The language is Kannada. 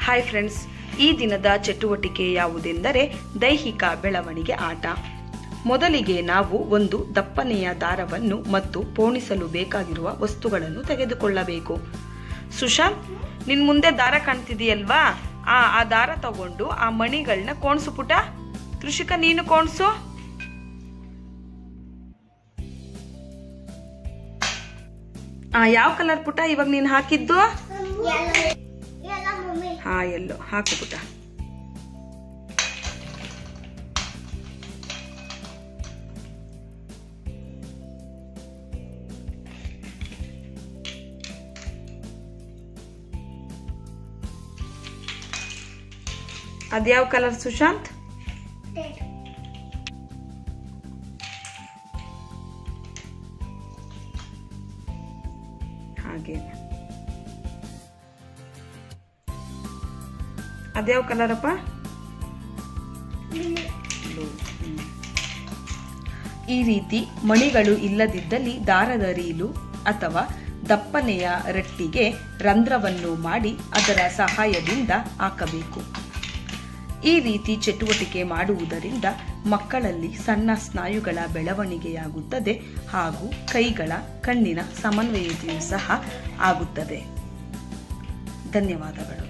ಹಾಯ್ ಫ್ರೆಂಡ್ಸ್ ಈ ದಿನದ ಚಟುವಟಿಕೆ ಯಾವುದೆಂದರೆ ದೈಹಿಕ ಬೆಳವಣಿಗೆ ಆಟ ಮೊದಲಿಗೆ ನಾವು ಒಂದು ದಪ್ಪನೆಯ ದಾರವನ್ನು ಮತ್ತು ಪೋಣಿಸಲು ಬೇಕಾಗಿರುವ ವಸ್ತುಗಳನ್ನು ತೆಗೆದುಕೊಳ್ಳಬೇಕು ಸುಶಾಂತ್ ನಿನ್ ಮುಂದೆ ದಾರ ಕಾಣ್ತಿದೆಯಲ್ವಾ ಆ ಆ ದಾರ ತಗೊಂಡು ಆ ಮಣಿಗಳನ್ನ ಕೋಣ್ಸು ಪುಟ ಕೃಷಿಕ ನೀನು ಕೋಣ್ಸು ಆ ಯಾವ ಕಲರ್ ಪುಟ ಇವಾಗ ನೀನು ಹಾಕಿದ್ದು ಹಾ ಎಲ್ಲೋ ಹಾಕು ಪುಟ ಅದ್ಯಾವ ಕಲರ್ ಸುಶಾಂತ್ ಹಾಗೆ ಅದ್ಯಾವ ಕಲರಪ್ಪ ಈ ರೀತಿ ಮಣಿಗಳು ಇಲ್ಲದಿದ್ದಲ್ಲಿ ದಾರದ ರೀಲು ಅಥವಾ ದಪ್ಪನೆಯ ರಟ್ಟಿಗೆ ರಂಧ್ರವನ್ನು ಮಾಡಿ ಅದರ ಸಹಾಯದಿಂದ ಹಾಕಬೇಕು ಈ ರೀತಿ ಚಟುವಟಿಕೆ ಮಾಡುವುದರಿಂದ ಮಕ್ಕಳಲ್ಲಿ ಸಣ್ಣ ಸ್ನಾಯುಗಳ ಬೆಳವಣಿಗೆಯಾಗುತ್ತದೆ ಹಾಗೂ ಕೈಗಳ ಕಣ್ಣಿನ ಸಮನ್ವಯತೆಯೂ ಸಹ ಆಗುತ್ತದೆ ಧನ್ಯವಾದಗಳು